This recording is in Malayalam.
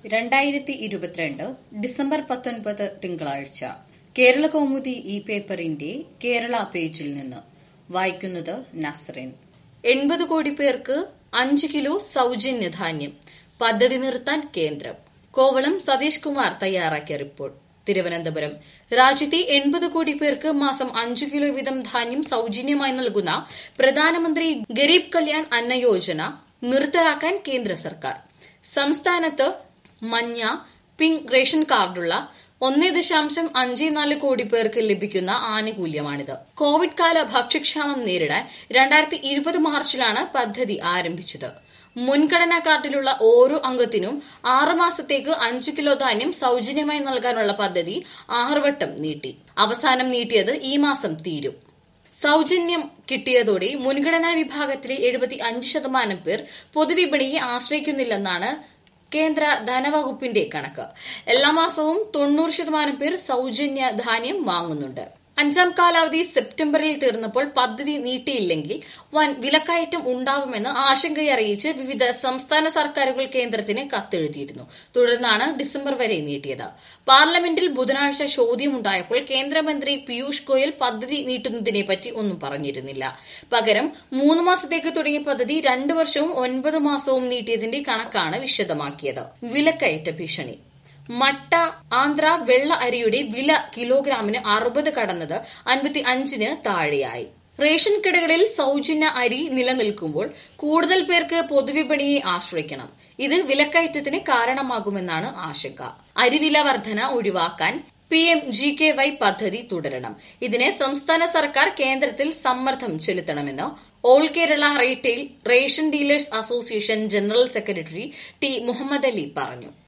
രണ്ടായിരത്തി ഇരുപത്തിരണ്ട് ഡിസംബർ പത്തൊൻപത് തിങ്കളാഴ്ച കേരള കൗമുദി ഈ പേപ്പറിന്റെ കേരള പേജിൽ നിന്ന് വായിക്കുന്നത് നസ്റിൻ എൺപത് കോടി പേർക്ക് അഞ്ച് കിലോ സൗജന്യ ധാന്യം പദ്ധതി നിർത്താൻ കേന്ദ്രം കോവളം സതീഷ് കുമാർ തയ്യാറാക്കിയ റിപ്പോർട്ട് തിരുവനന്തപുരം രാജ്യത്തെ എൺപത് കോടി പേർക്ക് മാസം അഞ്ചു കിലോ വീതം ധാന്യം സൗജന്യമായി നൽകുന്ന പ്രധാനമന്ത്രി ഗരീബ് കല്യാൺ അന്ന യോജന നിർത്തലാക്കാൻ കേന്ദ്ര സർക്കാർ സംസ്ഥാനത്ത് മഞ്ഞ പിങ്ക് റേഷൻ കാർഡുള്ള ഒന്നേ ദശാംശം അഞ്ച് നാല് കോടി പേർക്ക് ലഭിക്കുന്ന ആനുകൂല്യമാണിത് കോവിഡ് കാല ഭക്ഷ്യക്ഷാമം നേരിടാൻ രണ്ടായിരത്തി ഇരുപത് മാർച്ചിലാണ് പദ്ധതി ആരംഭിച്ചത് മുൻഗണനാ കാർഡിലുള്ള ഓരോ അംഗത്തിനും ആറ് മാസത്തേക്ക് അഞ്ചു കിലോ ധാന്യം സൗജന്യമായി നൽകാനുള്ള പദ്ധതി ആറുവട്ടം നീട്ടി അവസാനം നീട്ടിയത് ഈ മാസം തീരും സൗജന്യം കിട്ടിയതോടെ മുൻഗണനാ വിഭാഗത്തിലെ എഴുപത്തി അഞ്ച് ശതമാനം പേർ പൊതുവിപണിയെ ആശ്രയിക്കുന്നില്ലെന്നാണ് കേന്ദ്ര ധനവകുപ്പിന്റെ കണക്ക് എല്ലാ മാസവും തൊണ്ണൂറ് ശതമാനം പേർ സൗജന്യ ധാന്യം വാങ്ങുന്നുണ്ട് അഞ്ചാം കാലാവധി സെപ്റ്റംബറിൽ തീർന്നപ്പോൾ പദ്ധതി നീട്ടിയില്ലെങ്കിൽ വൻ വിലക്കയറ്റം ഉണ്ടാവുമെന്ന് ആശങ്കയറിയിച്ച് വിവിധ സംസ്ഥാന സർക്കാരുകൾ കേന്ദ്രത്തിന് കത്തെഴുതിയിരുന്നു തുടർന്നാണ് ഡിസംബർ വരെ നീട്ടിയത് പാർലമെന്റിൽ ബുധനാഴ്ച ചോദ്യമുണ്ടായപ്പോൾ കേന്ദ്രമന്ത്രി പീയൂഷ് ഗോയൽ പദ്ധതി നീട്ടുന്നതിനെപ്പറ്റി ഒന്നും പറഞ്ഞിരുന്നില്ല പകരം മൂന്ന് മാസത്തേക്ക് തുടങ്ങിയ പദ്ധതി രണ്ടു വർഷവും ഒൻപത് മാസവും നീട്ടിയതിന്റെ കണക്കാണ് വിശദമാക്കിയത് വിലക്കയറ്റ ഭീഷണി മട്ട ആന്ധ്ര വെള്ള അരിയുടെ വില കിലോഗ്രാമിന് അറുപത് കടന്നത് അൻപത്തി അഞ്ചിന് താഴെയായി റേഷൻ കടകളിൽ സൗജന്യ അരി നിലനിൽക്കുമ്പോൾ കൂടുതൽ പേർക്ക് പൊതുവിപണിയെ ആശ്രയിക്കണം ഇത് വിലക്കയറ്റത്തിന് കാരണമാകുമെന്നാണ് ആശങ്ക അരിവില വർധന ഒഴിവാക്കാൻ P M G K Y പദ്ധതി തുടരണം ഇതിന് സംസ്ഥാന സർക്കാർ കേന്ദ്രത്തിൽ സമ്മർദ്ദം ചെലുത്തണമെന്ന് all Kerala retail ration dealers association general secretary T Muhammad Ali പറഞ്ഞു